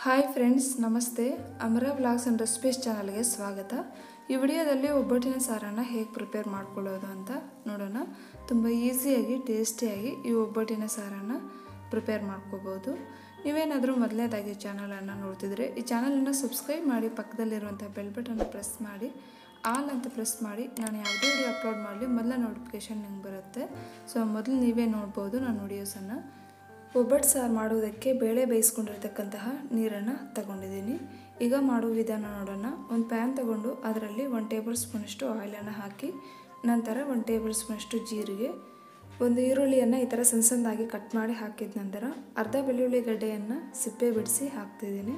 hi friends ನಮಸ್ತೆ ಅಮರ vlogs and recipes ಚಾನಲ್ಗೆ ಸ್ವಾಗತ ಈ ವಿಡಿಯೋದಲ್ಲಿ ಒಬ್ಬಟ್ಟಿನ ಸಾರನ್ನು ಹೇಗೆ ಪ್ರಿಪೇರ್ ಮಾಡ್ಕೊಳ್ಳೋದು ಅಂತ ನೋಡೋಣ ತುಂಬ ಈಸಿಯಾಗಿ ಟೇಸ್ಟಿಯಾಗಿ ಈ ಒಬ್ಬಟ್ಟಿನ ಸಾರನ್ನು ಪ್ರಿಪೇರ್ ಮಾಡ್ಕೋಬೋದು ನೀವೇನಾದರೂ ಮೊದಲನೇದಾಗಿ ಚಾನಲನ್ನು ನೋಡ್ತಿದ್ರೆ ಈ ಚಾನಲನ್ನು ಸಬ್ಸ್ಕ್ರೈಬ್ ಮಾಡಿ ಪಕ್ಕದಲ್ಲಿರುವಂಥ ಬೆಲ್ ಬಟನ್ನ ಪ್ರೆಸ್ ಮಾಡಿ ಆಲ್ ಅಂತ ಪ್ರೆಸ್ ಮಾಡಿ ನಾನು ಯಾವುದೇ ವಿಡಿಯೋ ಅಪ್ಲೋಡ್ ಮಾಡಲಿ ಮೊದಲ ನೋಟಿಫಿಕೇಷನ್ ನಿಮ್ಗೆ ಬರುತ್ತೆ ಸೊ ಮೊದಲು ನೀವೇ ನೋಡ್ಬೋದು ನಾನು ವಿಡಿಯೋಸನ್ನು ಒಬ್ಬಟ್ಟು ಸಾರು ಮಾಡೋದಕ್ಕೆ ಬೇಳೆ ಬೇಯಿಸ್ಕೊಂಡಿರ್ತಕ್ಕಂತಹ ನೀರನ್ನು ತಗೊಂಡಿದ್ದೀನಿ ಈಗ ಮಾಡುವ ವಿಧಾನ ನೋಡೋಣ ಒಂದು ಪ್ಯಾನ್ ತಗೊಂಡು ಅದರಲ್ಲಿ ಒಂದು ಟೇಬಲ್ ಸ್ಪೂನಷ್ಟು ಆಯಿಲನ್ನು ಹಾಕಿ ನಂತರ ಒಂದು ಟೇಬಲ್ ಸ್ಪೂನಷ್ಟು ಜೀರಿಗೆ ಒಂದು ಈರುಳ್ಳಿಯನ್ನು ಈ ಥರ ಸಣ್ಣ ಸಣ್ಣದಾಗಿ ಕಟ್ ಮಾಡಿ ಹಾಕಿದ ನಂತರ ಅರ್ಧ ಬೆಳ್ಳುಳ್ಳಿ ಗಡ್ಡೆಯನ್ನು ಸಿಪ್ಪೆ ಬಿಡಿಸಿ ಹಾಕ್ತಿದ್ದೀನಿ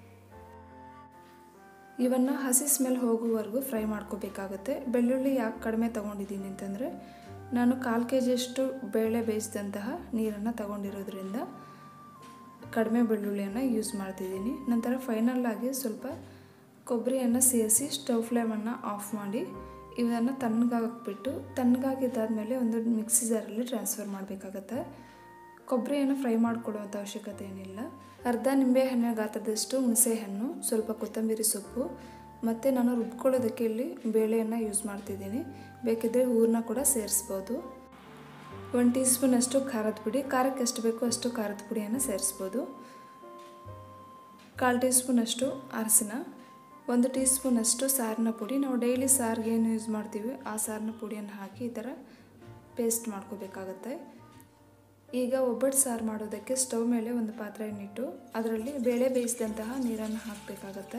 ಇವನ್ನು ಹಸಿ ಸ್ಮೆಲ್ ಹೋಗುವವರೆಗೂ ಫ್ರೈ ಮಾಡ್ಕೋಬೇಕಾಗುತ್ತೆ ಬೆಳ್ಳುಳ್ಳಿ ಯಾಕೆ ಕಡಿಮೆ ತೊಗೊಂಡಿದ್ದೀನಿ ಅಂತಂದರೆ ನಾನು ಕಾಲು ಕೆ ಜಿಯಷ್ಟು ಬೇಳೆ ಬೇಯಿಸಿದಂತಹ ನೀರನ್ನು ತಗೊಂಡಿರೋದ್ರಿಂದ ಕಡಿಮೆ ಬೆಳ್ಳುಳ್ಳಿಯನ್ನು ಯೂಸ್ ಮಾಡ್ತಿದ್ದೀನಿ ನಂತರ ಫೈನಲ್ ಆಗಿ ಸ್ವಲ್ಪ ಕೊಬ್ಬರಿಯನ್ನು ಸೇರಿಸಿ ಸ್ಟವ್ ಫ್ಲೇಮನ್ನು ಆಫ್ ಮಾಡಿ ಇದನ್ನು ತಣ್ಣಗಾಕ್ಬಿಟ್ಟು ತಣ್ಣಗಾಗಿದ್ದಾದಮೇಲೆ ಒಂದು ಮಿಕ್ಸಿ ಜಾರಲ್ಲಿ ಟ್ರಾನ್ಸ್ಫರ್ ಮಾಡಬೇಕಾಗತ್ತೆ ಕೊಬ್ಬರಿಯನ್ನು ಫ್ರೈ ಮಾಡ್ಕೊಳ್ಳುವಂಥ ಅವಶ್ಯಕತೆ ಏನಿಲ್ಲ ಅರ್ಧ ನಿಂಬೆಹಣ್ಣಿನ ಗಾತ್ರದಷ್ಟು ಹುಣಸೆಹಣ್ಣು ಸ್ವಲ್ಪ ಕೊತ್ತಂಬರಿ ಸೊಪ್ಪು ಮತ್ತು ನಾನು ರುಬ್ಕೊಳ್ಳೋದಕ್ಕೆ ಇಲ್ಲಿ ಬೇಳೆಯನ್ನು ಯೂಸ್ ಮಾಡ್ತಿದ್ದೀನಿ ಬೇಕಿದ್ದರೆ ಹೂರನ್ನ ಕೂಡ ಸೇರಿಸ್ಬೋದು ಒಂದು ಟೀ ಸ್ಪೂನಷ್ಟು ಖಾರದ ಪುಡಿ ಖಾರಕ್ಕೆ ಎಷ್ಟು ಬೇಕೋ ಅಷ್ಟು ಖಾರದ ಪುಡಿಯನ್ನು ಸೇರಿಸ್ಬೋದು ಕಾಲು ಟೀ ಸ್ಪೂನಷ್ಟು ಅರಸಿನ ಒಂದು ಟೀ ಸ್ಪೂನಷ್ಟು ಸಾರಿನ ಪುಡಿ ನಾವು ಡೈಲಿ ಸಾರಿಗೆ ಏನು ಯೂಸ್ ಮಾಡ್ತೀವಿ ಆ ಸಾರಿನ ಪುಡಿಯನ್ನು ಹಾಕಿ ಈ ಥರ ಪೇಸ್ಟ್ ಮಾಡ್ಕೋಬೇಕಾಗತ್ತೆ ಈಗ ಒಬ್ಬಟ್ಟು ಸಾರು ಮಾಡೋದಕ್ಕೆ ಸ್ಟವ್ ಮೇಲೆ ಒಂದು ಪಾತ್ರೆಯನ್ನಿಟ್ಟು ಅದರಲ್ಲಿ ಬೇಳೆ ಬೇಯಿಸಿದಂತಹ ನೀರನ್ನು ಹಾಕಬೇಕಾಗತ್ತೆ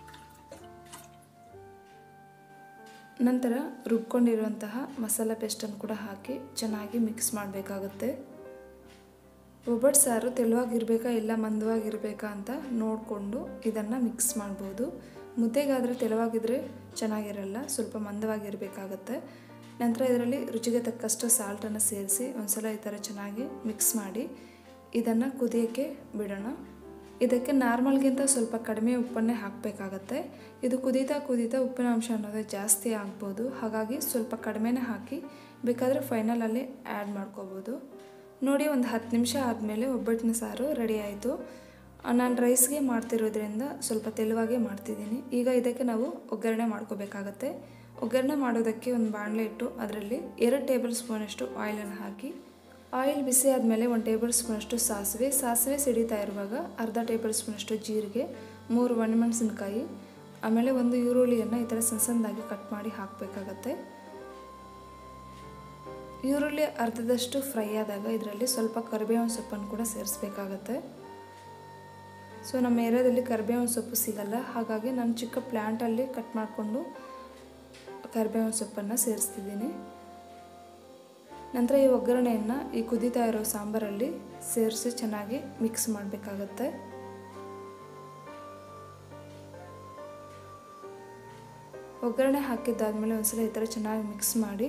ನಂತರ ರುಬ್ಕೊಂಡಿರುವಂತಹ ಮಸಾಲೆ ಪೇಸ್ಟನ್ನು ಕೂಡ ಹಾಕಿ ಚೆನ್ನಾಗಿ ಮಿಕ್ಸ್ ಮಾಡಬೇಕಾಗುತ್ತೆ ಒಬ್ಬಟ್ಟು ಸಾರು ತೆಳುವಾಗಿರಬೇಕಾ ಇಲ್ಲ ಮಂದವಾಗಿರಬೇಕಾ ಅಂತ ನೋಡಿಕೊಂಡು ಇದನ್ನು ಮಿಕ್ಸ್ ಮಾಡ್ಬೋದು ಮುದ್ದೆಗಾದರೆ ತೆಳುವಾಗಿದ್ದರೆ ಚೆನ್ನಾಗಿರಲ್ಲ ಸ್ವಲ್ಪ ಮಂದವಾಗಿರಬೇಕಾಗತ್ತೆ ನಂತರ ಇದರಲ್ಲಿ ರುಚಿಗೆ ತಕ್ಕಷ್ಟು ಸಾಲ್ಟನ್ನು ಸೇರಿಸಿ ಒಂದ್ಸಲ ಈ ಥರ ಚೆನ್ನಾಗಿ ಮಿಕ್ಸ್ ಮಾಡಿ ಇದನ್ನು ಕುದಿಯೋಕ್ಕೆ ಬಿಡೋಣ ಇದಕ್ಕೆ ನಾರ್ಮಲ್ಗಿಂತ ಸ್ವಲ್ಪ ಕಡಿಮೆ ಉಪ್ಪನ್ನೇ ಹಾಕಬೇಕಾಗತ್ತೆ ಇದು ಕುದೀತಾ ಕುದೀತಾ ಉಪ್ಪಿನ ಅಂಶ ಅನ್ನೋದು ಜಾಸ್ತಿ ಆಗ್ಬೋದು ಹಾಗಾಗಿ ಸ್ವಲ್ಪ ಕಡಿಮೆನೇ ಹಾಕಿ ಬೇಕಾದರೆ ಫೈನಲಲ್ಲಿ ಆ್ಯಡ್ ಮಾಡ್ಕೋಬೋದು ನೋಡಿ ಒಂದು ಹತ್ತು ನಿಮಿಷ ಆದಮೇಲೆ ಒಬ್ಬಟ್ಟಿನ ಸಾರು ರೆಡಿ ಆಯಿತು ನಾನು ರೈಸ್ಗೆ ಮಾಡ್ತಿರೋದ್ರಿಂದ ಸ್ವಲ್ಪ ತೆಳುವಾಗೇ ಮಾಡ್ತಿದ್ದೀನಿ ಈಗ ಇದಕ್ಕೆ ನಾವು ಒಗ್ಗರಣೆ ಮಾಡ್ಕೋಬೇಕಾಗತ್ತೆ ಒಗ್ಗರಣೆ ಮಾಡೋದಕ್ಕೆ ಒಂದು ಬಾಣಲೆ ಇಟ್ಟು ಅದರಲ್ಲಿ ಎರಡು ಟೇಬಲ್ ಸ್ಪೂನಷ್ಟು ಆಯಿಲನ್ನು ಹಾಕಿ ಆಯಿಲ್ ಬಿಸಿ ಆದಮೇಲೆ ಒಂದು ಟೇಬಲ್ ಸ್ಪೂನಷ್ಟು ಸಾಸಿವೆ ಸಾಸಿವೆ ಸಿಡಿತಾ ಇರುವಾಗ ಅರ್ಧ ಟೇಬಲ್ ಸ್ಪೂನಷ್ಟು ಜೀರಿಗೆ ಮೂರು ಒಣಮೆಣಸಿನ್ಕಾಯಿ ಆಮೇಲೆ ಒಂದು ಈರುಳ್ಳಿಯನ್ನು ಈ ಥರ ಸಣ್ಣ ಸಣ್ಣದಾಗಿ ಕಟ್ ಮಾಡಿ ಹಾಕಬೇಕಾಗತ್ತೆ ಈರುಳ್ಳಿ ಅರ್ಧದಷ್ಟು ಫ್ರೈ ಆದಾಗ ಇದರಲ್ಲಿ ಸ್ವಲ್ಪ ಕರಿಬೇವಿನ ಸೊಪ್ಪನ್ನು ಕೂಡ ಸೇರಿಸ್ಬೇಕಾಗತ್ತೆ ಸೊ ನಮ್ಮ ಏರಿಯಾದಲ್ಲಿ ಕರಿಬೇವಿನ ಸೊಪ್ಪು ಸಿಗಲ್ಲ ಹಾಗಾಗಿ ನಾನು ಚಿಕ್ಕ ಪ್ಲ್ಯಾಂಟಲ್ಲಿ ಕಟ್ ಮಾಡಿಕೊಂಡು ಕರಿಬೇವಿನ ಸೊಪ್ಪನ್ನು ಸೇರಿಸ್ತಿದ್ದೀನಿ ನಂತರ ಈ ಒಗ್ಗರಣೆಯನ್ನು ಈ ಕುದೀತಾ ಇರೋ ಸಾಂಬಾರಲ್ಲಿ ಸೇರಿಸಿ ಚೆನ್ನಾಗಿ ಮಿಕ್ಸ್ ಮಾಡಬೇಕಾಗತ್ತೆ ಒಗ್ಗರಣೆ ಹಾಕಿದ್ದಾದಮೇಲೆ ಒಂದ್ಸಲ ಈ ಥರ ಚೆನ್ನಾಗಿ ಮಿಕ್ಸ್ ಮಾಡಿ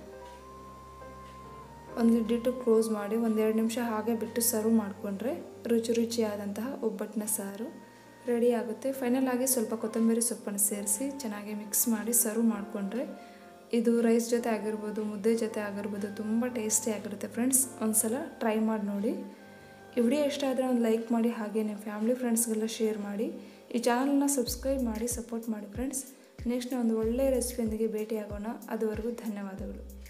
ಒಂದು ಲಿಡ್ಡಿಟ್ಟು ಕ್ಲೋಸ್ ಮಾಡಿ ಒಂದೆರಡು ನಿಮಿಷ ಹಾಗೆ ಬಿಟ್ಟು ಸರ್ವ್ ಮಾಡಿಕೊಂಡ್ರೆ ರುಚಿ ರುಚಿಯಾದಂತಹ ಒಬ್ಬಟ್ಟಿನ ಸಾರು ರೆಡಿ ಆಗುತ್ತೆ ಫೈನಲ್ ಆಗಿ ಸ್ವಲ್ಪ ಕೊತ್ತಂಬರಿ ಸೊಪ್ಪನ್ನು ಸೇರಿಸಿ ಚೆನ್ನಾಗಿ ಮಿಕ್ಸ್ ಮಾಡಿ ಸರ್ವ್ ಮಾಡಿಕೊಂಡ್ರೆ ಇದು ರೈಸ್ ಜೊತೆ ಆಗಿರ್ಬೋದು ಮುದ್ದೆ ಜೊತೆ ಆಗಿರ್ಬೋದು ತುಂಬ ಟೇಸ್ಟಿ ಆಗಿರುತ್ತೆ ಫ್ರೆಂಡ್ಸ್ ಒಂದ್ಸಲ ಟ್ರೈ ಮಾಡಿ ನೋಡಿ ಈ ವಿಡಿಯೋ ಇಷ್ಟ ಆದರೆ ಒಂದು ಲೈಕ್ ಮಾಡಿ ಹಾಗೆ ನಿಮ್ಮ ಫ್ಯಾಮಿಲಿ ಫ್ರೆಂಡ್ಸ್ಗೆಲ್ಲ ಶೇರ್ ಮಾಡಿ ಈ ಚಾನಲ್ನ ಸಬ್ಸ್ಕ್ರೈಬ್ ಮಾಡಿ ಸಪೋರ್ಟ್ ಮಾಡಿ ಫ್ರೆಂಡ್ಸ್ ನೆಕ್ಸ್ಟ್ ಒಂದು ಒಳ್ಳೆಯ ರೆಸಿಪಿಯೊಂದಿಗೆ ಭೇಟಿಯಾಗೋಣ ಅದುವರೆಗೂ ಧನ್ಯವಾದಗಳು